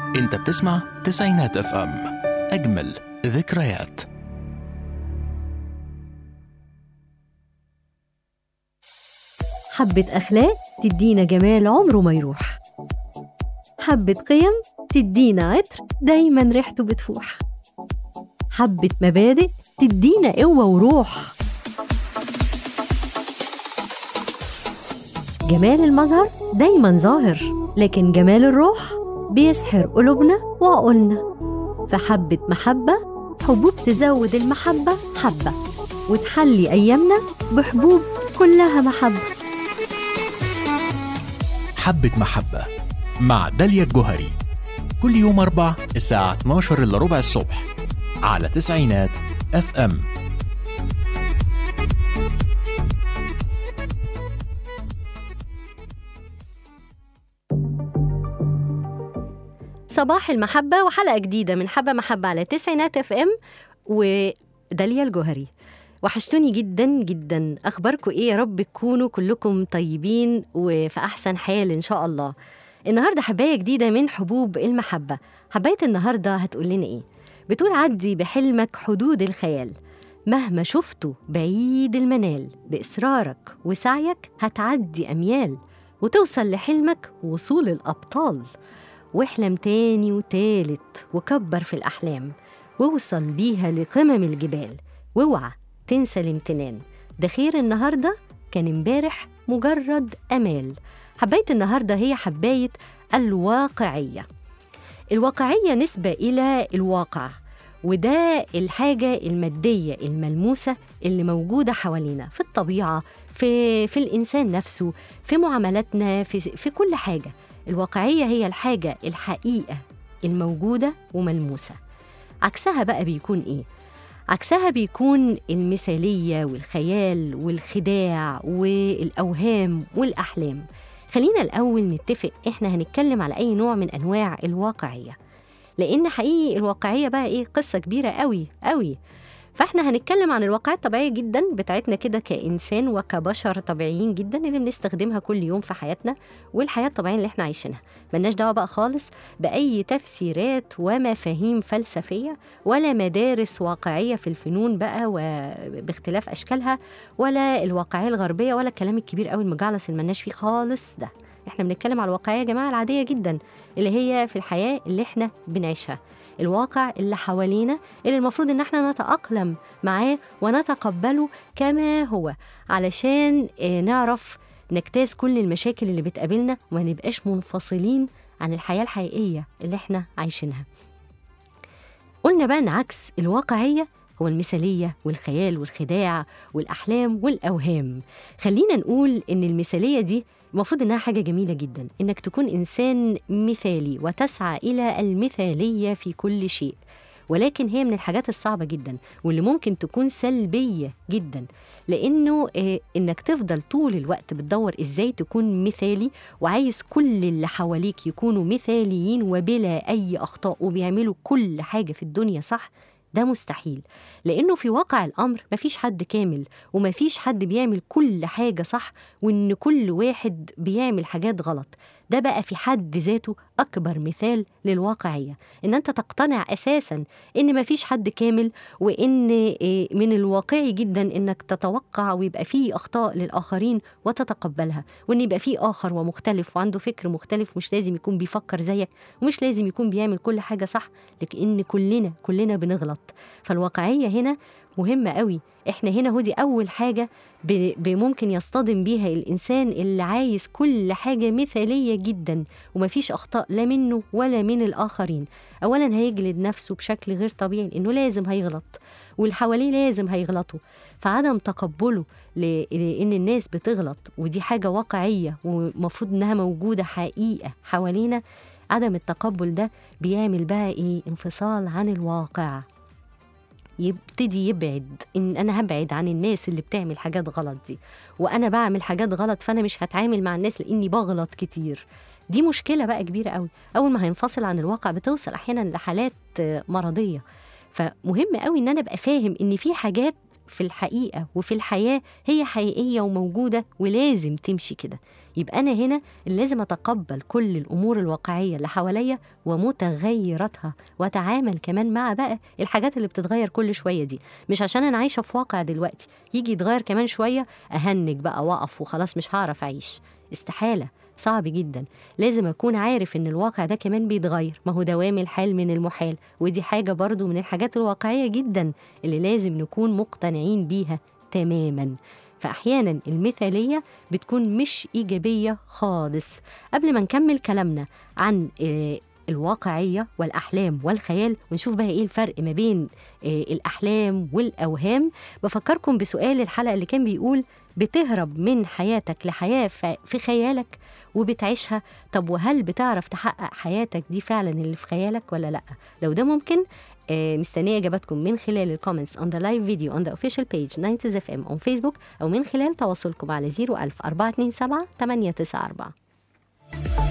انت بتسمع تسعينات اف ام اجمل ذكريات حبة أخلاق تدينا جمال عمره ما يروح حبة قيم تدينا عطر دايما ريحته بتفوح حبة مبادئ تدينا قوة وروح جمال المظهر دايما ظاهر لكن جمال الروح بيسحر قلوبنا وعقولنا فحبة محبة حبوب تزود المحبة حبة وتحلي أيامنا بحبوب كلها محبة حبة محبة مع داليا الجوهري كل يوم أربع الساعة 12 إلا ربع الصبح على تسعينات اف ام صباح المحبة وحلقة جديدة من حبة محبة على تسعينات اف ام وداليا الجوهري وحشتوني جدا جدا اخباركم ايه يا رب تكونوا كلكم طيبين وفي احسن حال ان شاء الله النهارده حبايه جديده من حبوب المحبه حبايه النهارده هتقول لنا ايه بتقول عدي بحلمك حدود الخيال مهما شفته بعيد المنال باصرارك وسعيك هتعدي اميال وتوصل لحلمك وصول الابطال واحلم تاني وتالت وكبر في الأحلام واوصل بيها لقمم الجبال واوعى تنسى الامتنان ده خير النهاردة كان امبارح مجرد أمال حباية النهاردة هي حباية الواقعية الواقعية نسبة إلى الواقع وده الحاجة المادية الملموسة اللي موجودة حوالينا في الطبيعة في, في الإنسان نفسه في معاملاتنا في, في كل حاجة الواقعية هي الحاجة الحقيقة الموجودة وملموسة عكسها بقى بيكون إيه؟ عكسها بيكون المثالية والخيال والخداع والأوهام والأحلام خلينا الأول نتفق إحنا هنتكلم على أي نوع من أنواع الواقعية لأن حقيقي الواقعية بقى إيه قصة كبيرة قوي قوي فاحنا هنتكلم عن الواقعية الطبيعية جدا بتاعتنا كده كإنسان وكبشر طبيعيين جدا اللي بنستخدمها كل يوم في حياتنا والحياة الطبيعية اللي احنا عايشينها ملناش دعوة بقى خالص بأي تفسيرات ومفاهيم فلسفية ولا مدارس واقعية في الفنون بقى وباختلاف أشكالها ولا الواقعية الغربية ولا الكلام الكبير قوي المجعلص اللي ملناش فيه خالص ده احنا بنتكلم على الواقعية يا جماعة العادية جدا اللي هي في الحياة اللي احنا بنعيشها الواقع اللي حوالينا اللي المفروض ان احنا نتأقلم معاه ونتقبله كما هو علشان آه، نعرف نجتاز كل المشاكل اللي بتقابلنا وما نبقاش منفصلين عن الحياة الحقيقية اللي احنا عايشينها قلنا بقى ان عكس الواقعية هو المثالية والخيال والخداع والأحلام والأوهام خلينا نقول إن المثالية دي المفروض إنها حاجة جميلة جدا إنك تكون إنسان مثالي وتسعى إلى المثالية في كل شيء ولكن هي من الحاجات الصعبة جدا واللي ممكن تكون سلبية جدا لأنه آه، إنك تفضل طول الوقت بتدور إزاي تكون مثالي وعايز كل اللي حواليك يكونوا مثاليين وبلا أي أخطاء وبيعملوا كل حاجة في الدنيا صح ده مستحيل لأنه في واقع الأمر مفيش حد كامل ومفيش حد بيعمل كل حاجة صح وإن كل واحد بيعمل حاجات غلط ده بقى في حد ذاته أكبر مثال للواقعية إن أنت تقتنع أساسا إن مفيش حد كامل وإن إيه، من الواقعي جدا إنك تتوقع ويبقى فيه أخطاء للآخرين وتتقبلها وإن يبقى فيه آخر ومختلف وعنده فكر مختلف مش لازم يكون بيفكر زيك ومش لازم يكون بيعمل كل حاجة صح لأن كلنا كلنا بنغلط فالواقعية هنا مهمة قوي احنا هنا هو دي أول حاجة ب- ب- ممكن يصطدم بيها الإنسان اللي عايز كل حاجة مثالية جدا ومفيش أخطاء لا منه ولا من الآخرين أولا هيجلد نفسه بشكل غير طبيعي لأنه لازم هيغلط واللي حواليه لازم هيغلطوا فعدم تقبله ل- لأن الناس بتغلط ودي حاجة واقعية ومفروض إنها موجودة حقيقة حوالينا عدم التقبل ده بيعمل بقى إيه انفصال عن الواقع يبتدي يبعد ان انا هبعد عن الناس اللي بتعمل حاجات غلط دي وانا بعمل حاجات غلط فانا مش هتعامل مع الناس لاني بغلط كتير دي مشكله بقى كبيره قوي اول ما هينفصل عن الواقع بتوصل احيانا لحالات آه، مرضيه فمهم قوي ان انا ابقى فاهم ان في حاجات في الحقيقة وفي الحياة هي حقيقية وموجودة ولازم تمشي كده يبقى أنا هنا اللي لازم أتقبل كل الأمور الواقعية اللي حواليا ومتغيراتها وأتعامل كمان مع بقى الحاجات اللي بتتغير كل شوية دي مش عشان أنا عايشة في واقع دلوقتي يجي يتغير كمان شوية أهنج بقى وأقف وخلاص مش هعرف أعيش استحالة صعب جدا لازم أكون عارف إن الواقع ده كمان بيتغير ما هو دوام الحال من المحال ودي حاجة برضو من الحاجات الواقعية جدا اللي لازم نكون مقتنعين بيها تماما فأحيانا المثالية بتكون مش إيجابية خالص قبل ما نكمل كلامنا عن آه، الواقعية والأحلام والخيال ونشوف بقى إيه الفرق ما بين آه، الأحلام والأوهام بفكركم بسؤال الحلقة اللي كان بيقول بتهرب من حياتك لحياة ف- في خيالك وبتعيشها طب وهل بتعرف تحقق حياتك دي فعلا اللي في خيالك ولا لأ لو ده ممكن آه، مستنية إجاباتكم من خلال الكومنتس on the live video on the official page 90 FM on Facebook أو من خلال تواصلكم على 01000 427 894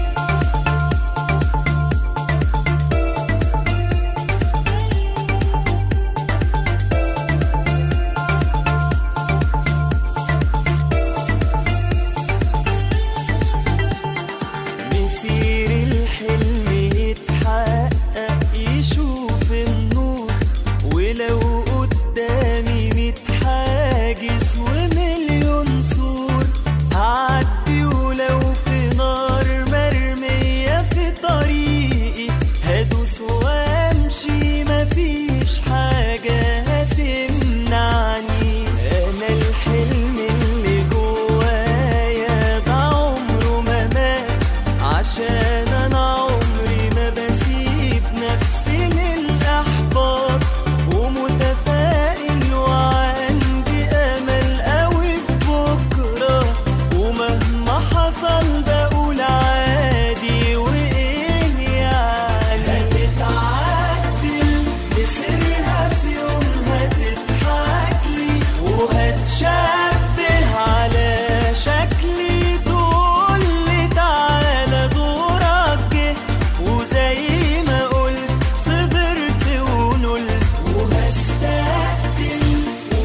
مسير الحلم يتحقق يشوف النور ولو قدامي ميت حاجز ومليون سور هعدي ولو في نار مرمية في طريقي هدوس وامشي مفيش حاجة هتمنعني انا الحلم اللي جوايا ده عمره ما مات عشان انا عمري ما بسيب نفسي للاحباط ومتفائل وعندي امل قوي في بكره ومهما حصل بقول عادي وايه يعني هتتعدل مصيرها في يوم هتضحك لي وهتشبه على شكلي تقول لي تعالى دورك جه وزي ما قلت صبرت ونلت وهستقدم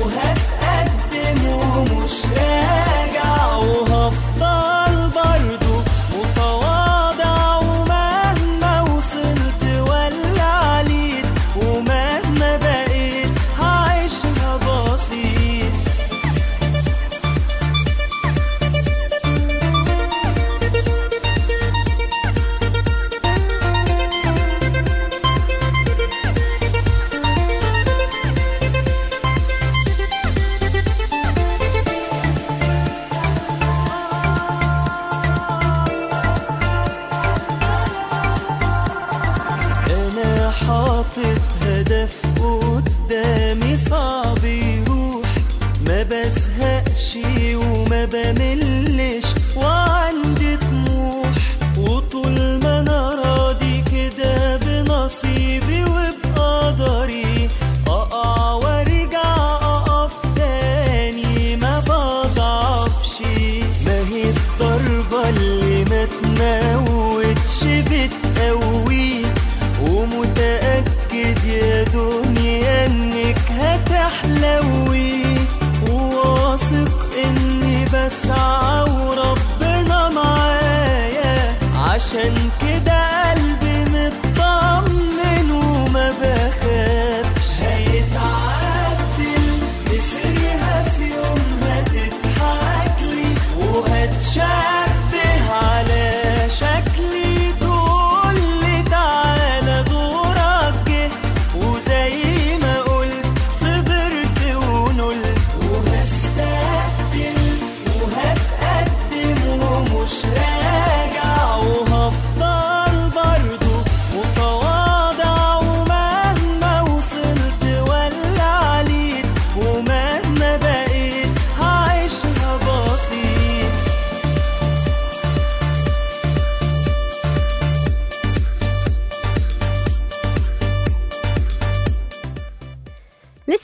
وهتقدم ومش راجع وهفضل برضو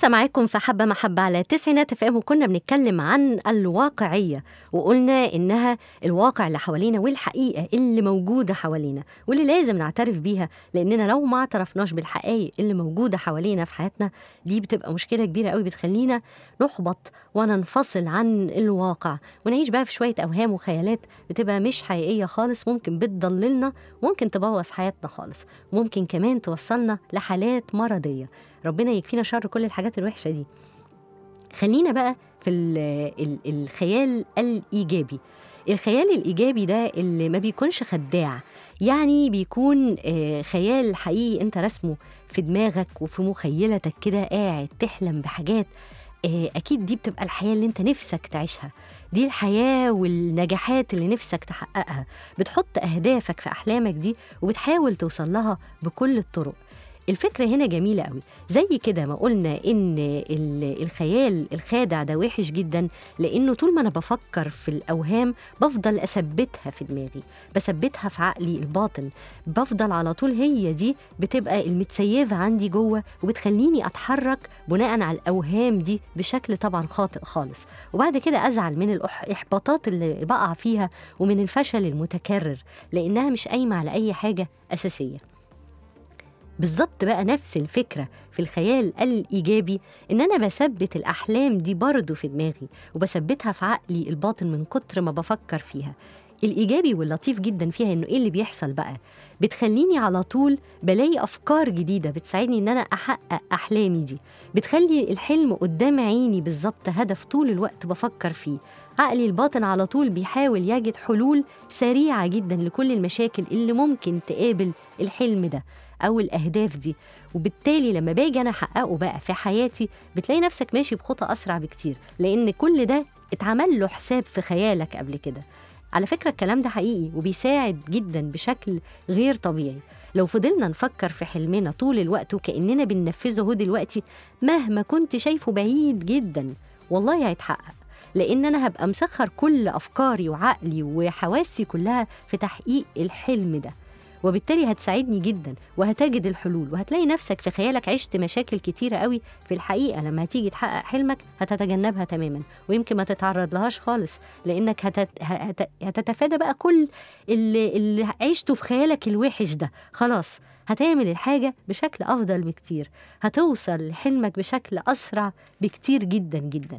لسه معاكم في حبة محبة على تسعينات اف ام وكنا بنتكلم عن الواقعية وقلنا إنها الواقع اللي حوالينا والحقيقة اللي موجودة حوالينا واللي لازم نعترف بيها لأننا لو ما اعترفناش بالحقائق اللي موجودة حوالينا في حياتنا دي بتبقى مشكلة كبيرة قوي بتخلينا نحبط وننفصل عن الواقع ونعيش بقى في شوية أوهام وخيالات بتبقى مش حقيقية خالص ممكن بتضللنا ممكن تبوظ حياتنا خالص ممكن كمان توصلنا لحالات مرضية ربنا يكفينا شر كل الحاجات الوحشة دي خلينا بقى في ال ال الخيال الإيجابي الخيال الإيجابي ده اللي ما بيكونش خداع يعني بيكون آه، خيال حقيقي انت رسمه في دماغك وفي مخيلتك كده قاعد تحلم بحاجات آه، أكيد دي بتبقى الحياة اللي انت نفسك تعيشها دي الحياة والنجاحات اللي نفسك تحققها بتحط أهدافك في أحلامك دي وبتحاول توصل لها بكل الطرق الفكرة هنا جميلة قوي زي كده ما قلنا إن ال- الخيال الخادع ده وحش جدا لأنه طول ما أنا بفكر في الأوهام بفضل أثبتها في دماغي بثبتها في عقلي الباطن بفضل على طول هي دي بتبقى المتسيفة عندي جوه وبتخليني أتحرك بناء على الأوهام دي بشكل طبعا خاطئ خالص وبعد كده أزعل من الإحباطات اللي بقع فيها ومن الفشل المتكرر لأنها مش قايمة على أي حاجة أساسية بالظبط بقى نفس الفكرة في الخيال الإيجابي إن أنا بثبت الأحلام دي برضه في دماغي وبثبتها في عقلي الباطن من كتر ما بفكر فيها الإيجابي واللطيف جدا فيها إنه إيه اللي بيحصل بقى بتخليني على طول بلاقي أفكار جديدة بتساعدني إن أنا أحقق أحلامي دي بتخلي الحلم قدام عيني بالظبط هدف طول الوقت بفكر فيه عقلي الباطن على طول بيحاول يجد حلول سريعة جدا لكل المشاكل اللي ممكن تقابل الحلم ده أو الأهداف دي وبالتالي لما باجي أنا أحققه بقى في حياتي بتلاقي نفسك ماشي بخطى أسرع بكتير لأن كل ده اتعمل له حساب في خيالك قبل كده على فكرة الكلام ده حقيقي وبيساعد جدا بشكل غير طبيعي لو فضلنا نفكر في حلمنا طول الوقت وكأننا بننفذه هو دلوقتي مهما كنت شايفه بعيد جدا والله هيتحقق لأن أنا هبقى مسخر كل أفكاري وعقلي وحواسي كلها في تحقيق الحلم ده وبالتالي هتساعدني جدا وهتجد الحلول وهتلاقي نفسك في خيالك عشت مشاكل كتيرة قوي في الحقيقة لما هتيجي تحقق حلمك هتتجنبها تماما ويمكن ما تتعرض لهاش خالص لأنك هتت... هت... هتتفادى بقى كل اللي, اللي عشته في خيالك الوحش ده خلاص هتعمل الحاجة بشكل أفضل بكتير هتوصل لحلمك بشكل أسرع بكتير جدا جدا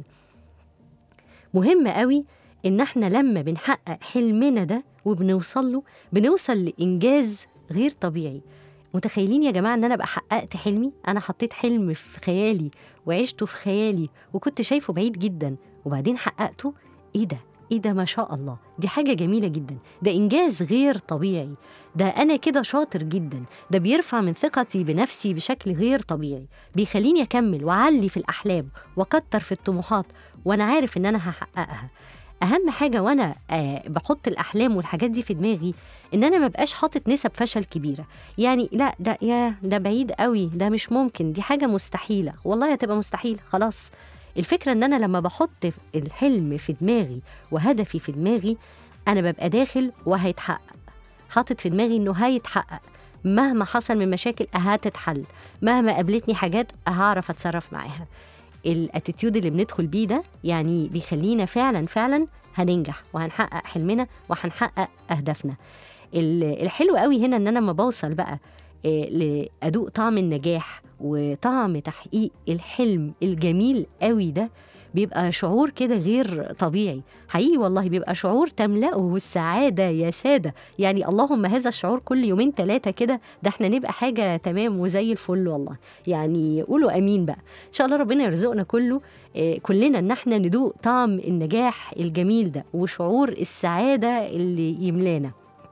مهم قوي ان احنا لما بنحقق حلمنا ده وبنوصل له بنوصل لانجاز غير طبيعي متخيلين يا جماعه ان انا ابقى حققت حلمي انا حطيت حلم في خيالي وعشته في خيالي وكنت شايفه بعيد جدا وبعدين حققته ايه ده ايه ده ما شاء الله دي حاجه جميله جدا ده انجاز غير طبيعي ده انا كده شاطر جدا ده بيرفع من ثقتي بنفسي بشكل غير طبيعي بيخليني اكمل واعلي في الاحلام واكتر في الطموحات وانا عارف ان انا هحققها اهم حاجه وانا آه بحط الاحلام والحاجات دي في دماغي ان انا ما بقاش حاطط نسب فشل كبيره يعني لا ده يا ده بعيد قوي ده مش ممكن دي حاجه مستحيله والله هتبقى مستحيله خلاص الفكره ان انا لما بحط الحلم في دماغي وهدفي في دماغي انا ببقى داخل وهيتحقق حاطط في دماغي انه هيتحقق مهما حصل من مشاكل هتتحل مهما قابلتني حاجات هعرف اتصرف معاها الاتيتيود اللي بندخل بيه ده يعني بيخلينا فعلا فعلا هننجح وهنحقق حلمنا وهنحقق اهدافنا ال- الحلو قوي هنا ان انا لما بوصل بقى آه، لادوق طعم النجاح وطعم تحقيق الحلم الجميل قوي ده بيبقى شعور كده غير طبيعي حقيقي والله بيبقى شعور تملأه السعادة يا سادة يعني اللهم هذا الشعور كل يومين ثلاثة كده ده احنا نبقى حاجة تمام وزي الفل والله يعني قولوا أمين بقى إن شاء الله ربنا يرزقنا كله آه، كلنا إن احنا ندوق طعم النجاح الجميل ده وشعور السعادة اللي يملانا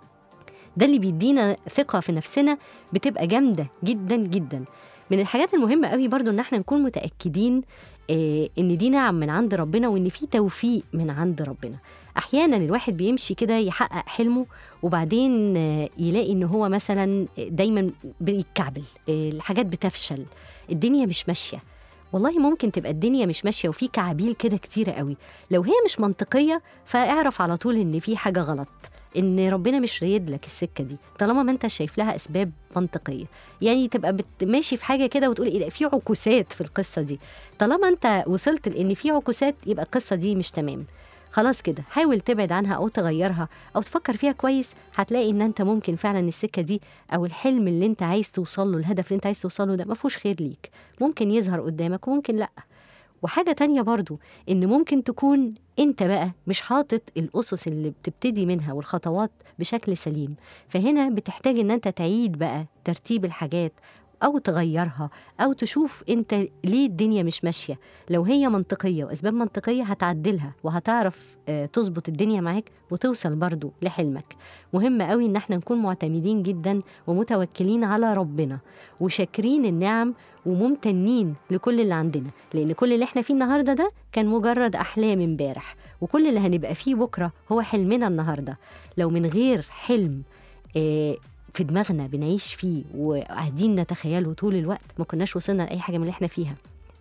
ده اللي بيدينا ثقة في نفسنا بتبقى جامدة جدا جدا من الحاجات المهمة قوي برضو ان احنا نكون متأكدين آه، ان دي نعم من عند ربنا وان في توفيق من عند ربنا احيانا الواحد بيمشي كده يحقق حلمه وبعدين آه، يلاقي ان هو مثلا دايما بيتكعبل آه، الحاجات بتفشل الدنيا مش ماشيه والله ممكن تبقى الدنيا مش ماشيه وفي كعابيل كده كتيره قوي لو هي مش منطقيه فاعرف على طول ان في حاجه غلط ان ربنا مش رايد لك السكه دي طالما ما انت شايف لها اسباب منطقيه يعني تبقى بت- ماشي في حاجه كده وتقول ايه ده في عكوسات في القصه دي طالما انت وصلت لان في عكوسات يبقى القصه دي مش تمام خلاص كده حاول تبعد عنها او تغيرها او تفكر فيها كويس هتلاقي ان انت ممكن فعلا السكه دي او الحلم اللي انت عايز توصل له الهدف اللي انت عايز توصل له ده ما فيهوش خير ليك ممكن يظهر قدامك وممكن لا وحاجة تانية برضو إن ممكن تكون أنت بقى مش حاطط الأسس اللي بتبتدي منها والخطوات بشكل سليم فهنا بتحتاج إن أنت تعيد بقى ترتيب الحاجات أو تغيرها أو تشوف أنت ليه الدنيا مش ماشية لو هي منطقية وأسباب منطقية هتعدلها وهتعرف آه، تظبط الدنيا معاك وتوصل برضو لحلمك مهم قوي إن احنا نكون معتمدين جدا ومتوكلين على ربنا وشاكرين النعم وممتنين لكل اللي عندنا لان كل اللي احنا فيه النهارده ده كان مجرد احلام امبارح وكل اللي هنبقى فيه بكره هو حلمنا النهارده لو من غير حلم آه، في دماغنا بنعيش فيه وقاعدين نتخيله طول الوقت ما كناش وصلنا لاي حاجه من اللي احنا فيها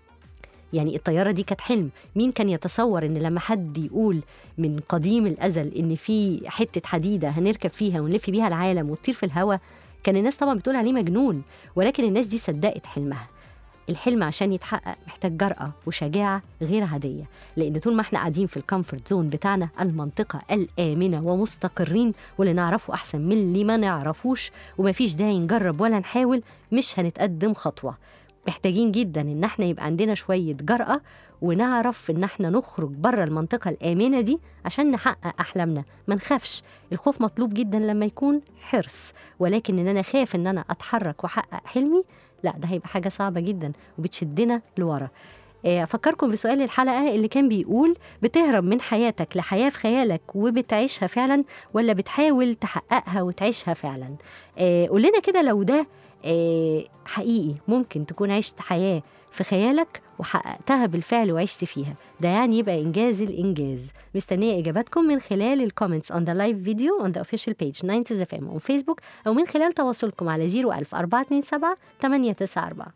يعني الطياره دي كانت حلم مين كان يتصور ان لما حد يقول من قديم الازل ان في حته حديده هنركب فيها ونلف بيها العالم وتطير في الهواء كان الناس طبعا بتقول عليه مجنون ولكن الناس دي صدقت حلمها الحلم عشان يتحقق محتاج جرأة وشجاعة غير عادية لأن طول ما احنا قاعدين في الكومفورت زون بتاعنا المنطقة الآمنة ومستقرين واللي نعرفه أحسن من اللي ما نعرفوش ومفيش داعي نجرب ولا نحاول مش هنتقدم خطوة محتاجين جدا ان احنا يبقى عندنا شوية جرأة ونعرف ان احنا نخرج بره المنطقة الآمنة دي عشان نحقق أحلامنا ما نخافش الخوف مطلوب جدا لما يكون حرص ولكن ان انا خاف ان انا اتحرك واحقق حلمي لا ده هيبقى حاجة صعبة جدا وبتشدنا لورا آه، أفكركم بسؤال الحلقة اللي كان بيقول بتهرب من حياتك لحياة في خيالك وبتعيشها فعلا ولا بتحاول تحققها وتعيشها فعلا آه، قول لنا كده لو ده آه، حقيقي ممكن تكون عشت حياة في خيالك وحققتها بالفعل وعشت فيها ده يعني يبقى إنجاز الإنجاز مستنية إجاباتكم من خلال الكومنتس on the live video on the official page 90 FM on Facebook أو من خلال تواصلكم على 01000 427 894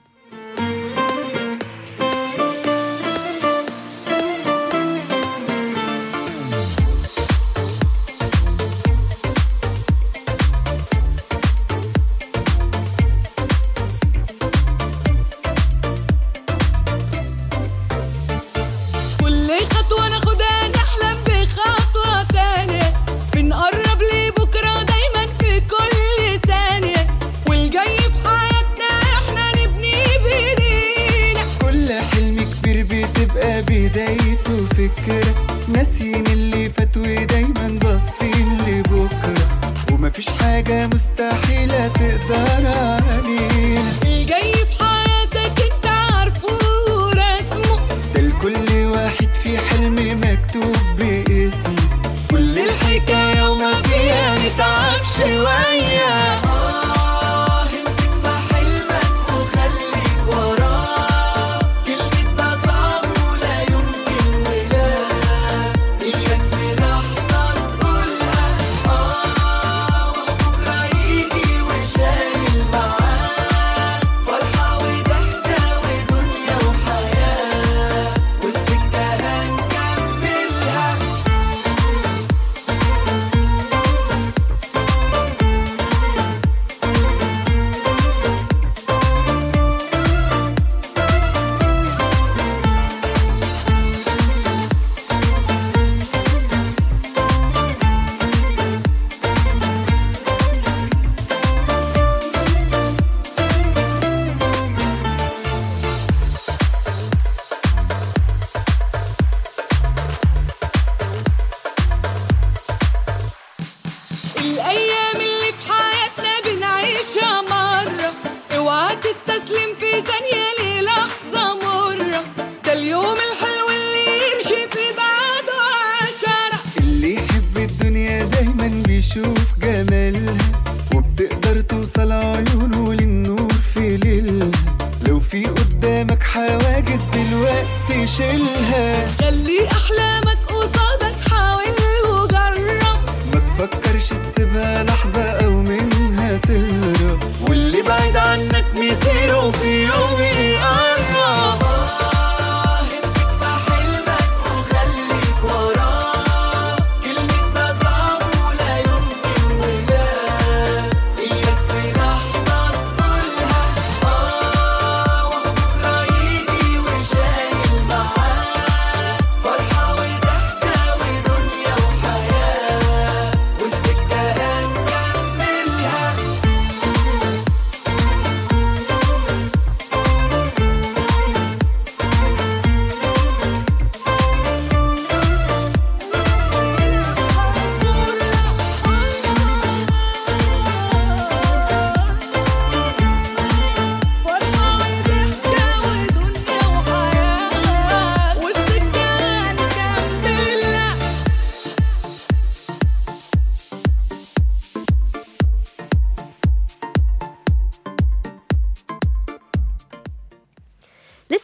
كل خطوة ناخدها نحلم بخطوة تانية بنقرب لبكرة دايما في كل ثانية والجاي في حياتنا احنا نبني بايدينا كل حلم كبير بتبقى بدايته فكرة ناسيين اللي فات ودايما باصين لبكرة ومفيش حاجة مستحيلة تقدر علينا الجاي في حياتك انت عارفه ورسمه ده لكل واحد في حلم مكتوب باسمه كل الحكاية وما فيها نتعب شوية آه امسك في حلمك وخليك وراه كلمة ده صعب ولا يمكن ولا إياك في لحظة تقولها آه وبكرة يجي وشايل معاه فرحة وضحكة ودنيا وحياة والسكة هنكملها الأيام اللي في حياتنا بنعيشها مرة اوعى تستسلم في ثانية للحظة مرة ده اليوم الحلو اللي يمشي في بعده عشرة اللي يحب الدنيا دايما بيشوف جمالها وبتقدر توصل عيونه للنور في ليلها لو في قدامك حواجز دلوقتي شيلها خلي أحلامك قصادك حاول وجرب ما تفكرش تسيبها لحظة أو منها تهرب واللي بعيد عنك مصيره في يوم يقرب آه، امسك في حلمك وخليك وراه كلمة ده صعب ولا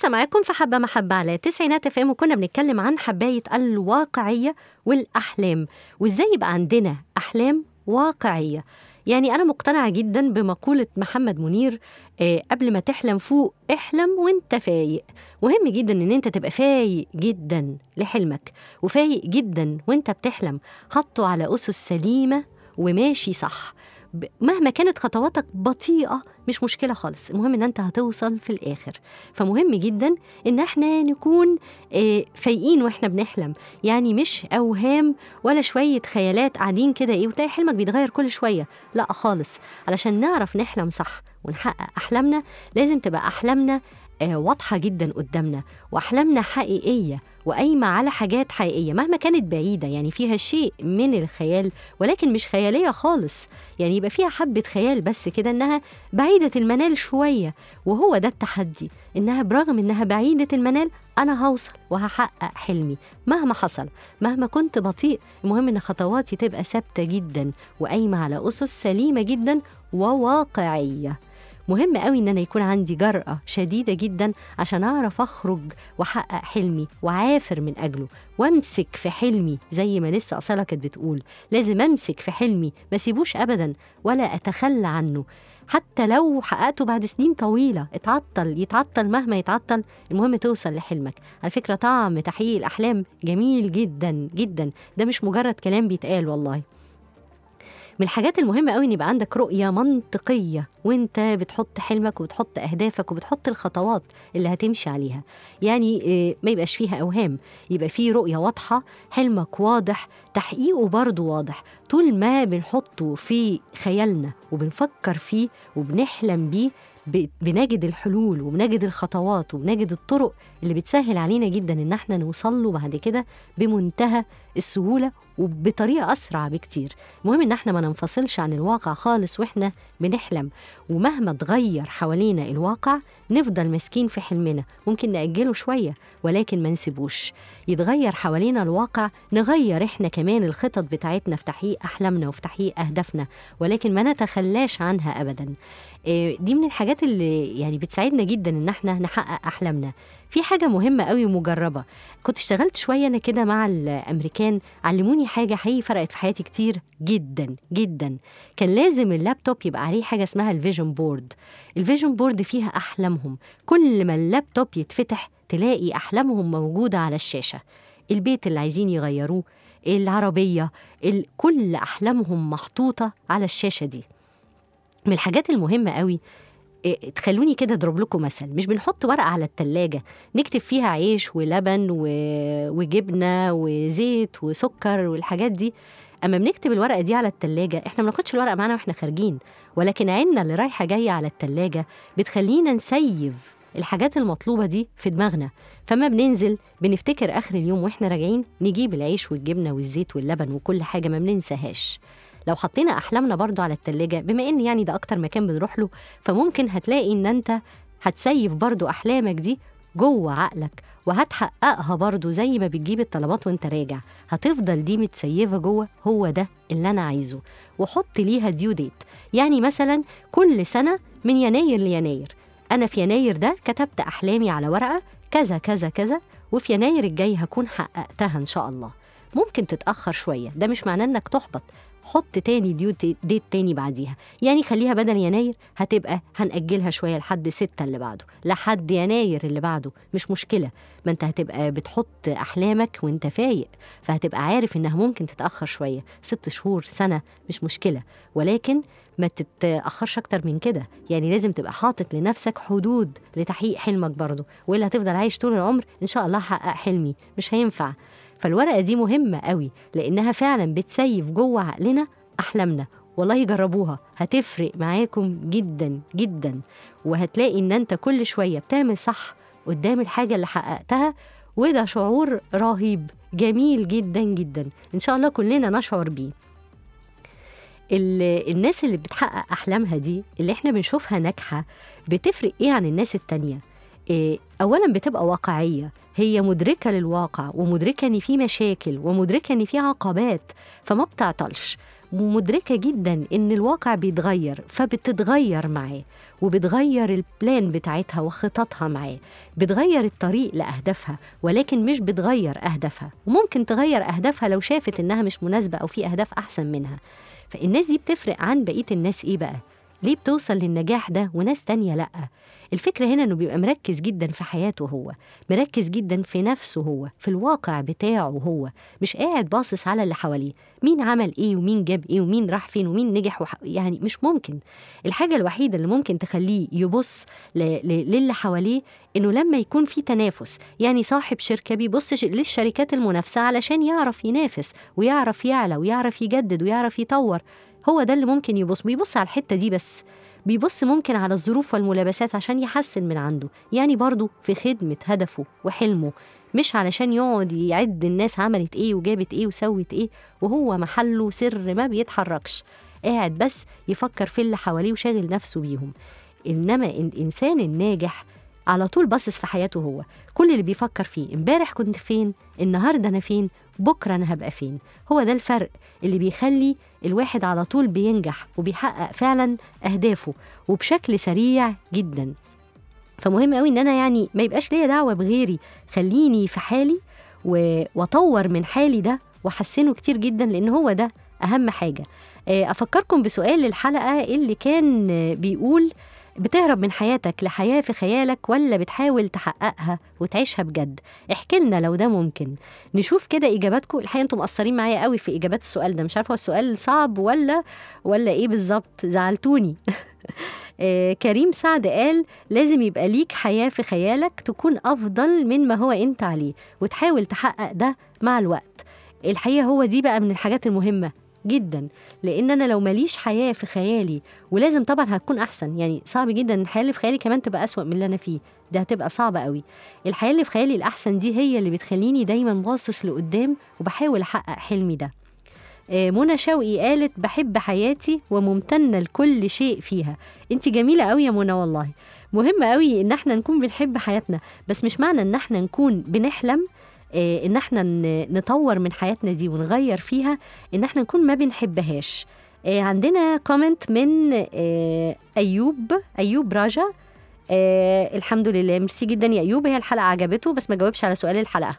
لسه معاكم في حبة محبة على تسعينات اف ام وكنا بنتكلم عن حباية الواقعية والأحلام وإزاي يبقى عندنا أحلام واقعية يعني أنا مقتنعة جدا بمقولة محمد منير آه قبل ما تحلم فوق احلم وانت فايق مهم جدا ان انت تبقى فايق جدا لحلمك وفايق جدا وانت بتحلم حطه على أسس سليمة وماشي صح ب- مهما كانت خطواتك بطيئة مش مشكلة خالص المهم ان انت هتوصل في الآخر فمهم جدا ان احنا نكون آه، فايقين واحنا بنحلم يعني مش اوهام ولا شوية خيالات قاعدين كده ايه وتلاقي حلمك بيتغير كل شوية لا خالص علشان نعرف نحلم صح ونحقق احلامنا لازم تبقى احلامنا آه، واضحة جدا قدامنا وأحلامنا حقيقية وقايمة على حاجات حقيقية مهما كانت بعيدة يعني فيها شيء من الخيال ولكن مش خيالية خالص يعني يبقى فيها حبة خيال بس كده إنها بعيدة المنال شوية وهو ده التحدي إنها برغم إنها بعيدة المنال أنا هوصل وهحقق حلمي مهما حصل مهما كنت بطيء المهم إن خطواتي تبقى ثابتة جدا وقايمة على أسس سليمة جدا وواقعية مهم قوي ان انا يكون عندي جرأة شديدة جدا عشان اعرف اخرج واحقق حلمي وعافر من اجله وامسك في حلمي زي ما لسه اصاله كانت بتقول لازم امسك في حلمي ما سيبوش ابدا ولا اتخلى عنه حتى لو حققته بعد سنين طويلة اتعطل يتعطل مهما يتعطل المهم توصل لحلمك على فكرة طعم تحقيق الأحلام جميل جدا جدا ده مش مجرد كلام بيتقال والله من الحاجات المهمة قوي ان يبقى عندك رؤية منطقية وانت بتحط حلمك وبتحط اهدافك وبتحط الخطوات اللي هتمشي عليها يعني آه، ما يبقاش فيها اوهام يبقى فيه رؤية واضحة حلمك واضح تحقيقه برضه واضح طول ما بنحطه في خيالنا وبنفكر فيه وبنحلم بيه ب- بنجد الحلول وبنجد الخطوات وبنجد الطرق اللي بتسهل علينا جدا ان احنا نوصل له بعد كده بمنتهى السهولة وبطريقة أسرع بكتير المهم إن احنا ما ننفصلش عن الواقع خالص وإحنا بنحلم ومهما اتغير حوالينا الواقع نفضل ماسكين في حلمنا ممكن نأجله شوية ولكن ما نسيبوش يتغير حوالينا الواقع نغير احنا كمان الخطط بتاعتنا في تحقيق أحلامنا وفي تحقيق أهدافنا ولكن ما نتخلاش عنها أبدا إيه، دي من الحاجات اللي يعني بتساعدنا جدا إن احنا نحقق أحلامنا في حاجة مهمة قوي ومجربة كنت اشتغلت شوية أنا كده مع الأمريكان علموني حاجة حقيقي فرقت في حياتي كتير جدا جدا كان لازم اللابتوب يبقى عليه حاجة اسمها الفيجن بورد الفيجن بورد فيها أحلامهم كل ما اللابتوب يتفتح تلاقي أحلامهم موجودة على الشاشة البيت اللي عايزين يغيروه العربية ال... كل أحلامهم محطوطة على الشاشة دي من الحاجات المهمة قوي إيه، تخلوني كده اضرب لكم مثل مش بنحط ورقه على التلاجة نكتب فيها عيش ولبن و... وجبنه وزيت وسكر والحاجات دي اما بنكتب الورقه دي على التلاجة احنا ما بناخدش الورقه معانا واحنا خارجين ولكن عيننا اللي رايحه جايه على التلاجة بتخلينا نسيف الحاجات المطلوبه دي في دماغنا فما بننزل بنفتكر اخر اليوم واحنا راجعين نجيب العيش والجبنه والزيت واللبن وكل حاجه ما بننساهاش لو حطينا احلامنا برضو على التلاجة بما ان يعني ده اكتر مكان بنروح له فممكن هتلاقي ان انت هتسيف برضو احلامك دي جوه عقلك وهتحققها برضو زي ما بتجيب الطلبات وانت راجع هتفضل دي متسيفة جوه هو ده اللي انا عايزه وحط ليها ديو ديت يعني مثلا كل سنة من يناير ليناير انا في يناير ده كتبت احلامي على ورقة كذا كذا كذا وفي يناير الجاي هكون حققتها ان شاء الله ممكن تتأخر شوية ده مش معناه انك تحبط حط تاني ديو تي- ديت تاني بعديها يعني خليها بدل يناير هتبقى هنأجلها شوية لحد ستة اللي بعده لحد يناير اللي بعده مش مشكلة ما انت هتبقى بتحط أحلامك وانت فايق فهتبقى عارف انها ممكن تتأخر شوية ست شهور سنة مش مشكلة ولكن ما تتأخرش أكتر من كده يعني لازم تبقى حاطط لنفسك حدود لتحقيق حلمك برضه وإلا هتفضل عايش طول العمر إن شاء الله هحقق حلمي مش هينفع فالورقة دي مهمة قوي لأنها فعلا بتسيف جوه عقلنا أحلامنا والله جربوها هتفرق معاكم جدا جدا وهتلاقي إن أنت كل شوية بتعمل صح قدام الحاجة اللي حققتها وده شعور رهيب جميل جدا جدا إن شاء الله كلنا نشعر بيه ال- الناس اللي بتحقق أحلامها دي اللي احنا بنشوفها ناجحة بتفرق إيه عن الناس التانية إيه، اولا بتبقى واقعيه هي مدركه للواقع ومدركه ان في مشاكل ومدركه ان في عقبات فما بتعطلش ومدركه جدا ان الواقع بيتغير فبتتغير معاه وبتغير البلان بتاعتها وخططها معاه بتغير الطريق لاهدافها ولكن مش بتغير اهدافها وممكن تغير اهدافها لو شافت انها مش مناسبه او في اهداف احسن منها فالناس دي بتفرق عن بقيه الناس ايه بقى ليه بتوصل للنجاح ده وناس تانية لأ الفكرة هنا إنه بيبقى مركز جدا في حياته هو مركز جدا في نفسه هو في الواقع بتاعه هو مش قاعد باصص على اللي حواليه مين عمل إيه ومين جاب إيه ومين راح فين ومين نجح وح... يعني مش ممكن الحاجة الوحيدة اللي ممكن تخليه يبص ل... ل... للي حواليه إنه لما يكون في تنافس يعني صاحب شركة بيبص ش- للشركات المنافسة علشان يعرف ينافس ويعرف يعلى ويعرف يجدد ويعرف يطور هو ده اللي ممكن يبص بيبص على الحتة دي بس بيبص ممكن على الظروف والملابسات عشان يحسن من عنده يعني برضه في خدمة هدفه وحلمه مش علشان يقعد يعد الناس عملت ايه وجابت ايه وسوت ايه وهو محله سر ما بيتحركش قاعد بس يفكر في اللي حواليه وشاغل نفسه بيهم انما الانسان الناجح على طول باصص في حياته هو كل اللي بيفكر فيه امبارح كنت فين النهارده انا فين بكره انا هبقى فين هو ده الفرق اللي بيخلي الواحد على طول بينجح وبيحقق فعلا اهدافه وبشكل سريع جدا فمهم قوي ان انا يعني ما يبقاش ليا دعوه بغيري خليني في حالي و- واطور من حالي ده واحسنه كتير جدا لان هو ده اهم حاجه آه، افكركم بسؤال الحلقه اللي كان آه، بيقول بتهرب من حياتك لحياه في خيالك ولا بتحاول تحققها وتعيشها بجد احكي لنا لو ده ممكن نشوف كده اجاباتكم الحقيقه انتم مقصرين معايا قوي في اجابات السؤال ده مش عارفه هو السؤال صعب ولا ولا ايه بالظبط زعلتوني آه، كريم سعد قال لازم يبقى ليك حياة في خيالك تكون أفضل من ما هو أنت عليه وتحاول تحقق ده مع الوقت الحقيقة هو دي بقى من الحاجات المهمة جدا لان انا لو ماليش حياه في خيالي ولازم طبعا هتكون احسن يعني صعب جدا إن الحياه اللي في خيالي كمان تبقى اسوا من اللي انا فيه ده هتبقى صعبه قوي الحياه اللي في خيالي الاحسن دي هي اللي بتخليني دايما باصص لقدام وبحاول احقق حلمي ده آه، منى شوقي قالت بحب حياتي وممتنة لكل شيء فيها انت جميلة قوي يا منى والله مهم قوي ان احنا نكون بنحب حياتنا بس مش معنى ان احنا نكون بنحلم آه، ان احنا ن- نطور من حياتنا دي ونغير فيها ان احنا نكون ما بنحبهاش آه، عندنا كومنت من آه، ايوب ايوب راجا آه الحمد لله ميرسي جدا يا ايوب هي الحلقه عجبته بس ما جاوبش على سؤال الحلقه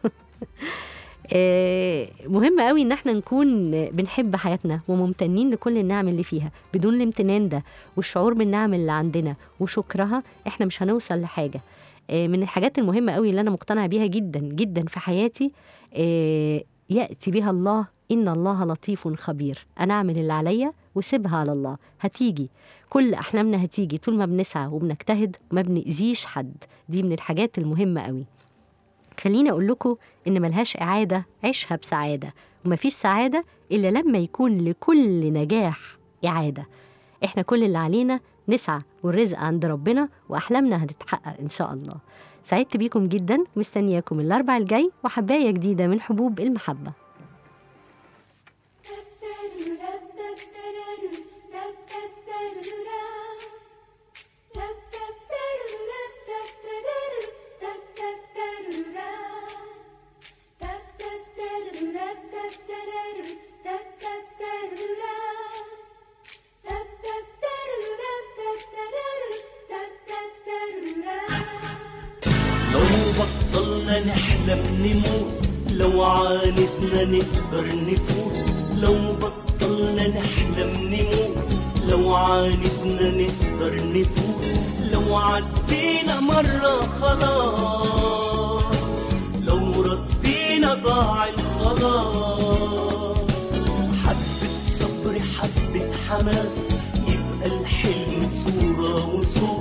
آه، مهم قوي ان احنا نكون بنحب حياتنا وممتنين لكل النعم اللي فيها بدون الامتنان ده والشعور بالنعم اللي عندنا وشكرها احنا مش هنوصل لحاجه آه، من الحاجات المهمه قوي اللي انا مقتنعه بيها جدا جدا في حياتي آه، ياتي بها الله ان الله لطيف خبير انا اعمل اللي عليا وسيبها على الله هتيجي كل احلامنا هتيجي طول ما بنسعى وبنجتهد وما بنأذيش حد دي من الحاجات المهمه قوي خليني أقول لكم إن ملهاش إعادة عيشها بسعادة ومفيش سعادة إلا لما يكون لكل نجاح إعادة إحنا كل اللي علينا نسعى والرزق عند ربنا وأحلامنا هتتحقق إن شاء الله سعدت بيكم جدا مستنياكم الأربع الجاي وحباية جديدة من حبوب المحبة لو بطلنا نحلم نموت لو عاندنا نقدر نفوت لو بطلنا نحلم نموت لو عاندنا نقدر نفوت لو عدينا مرة خلاص لو ردينا ضاع الخلاص حبة صبر حبة حماس يبقى الحلم صورة وصوت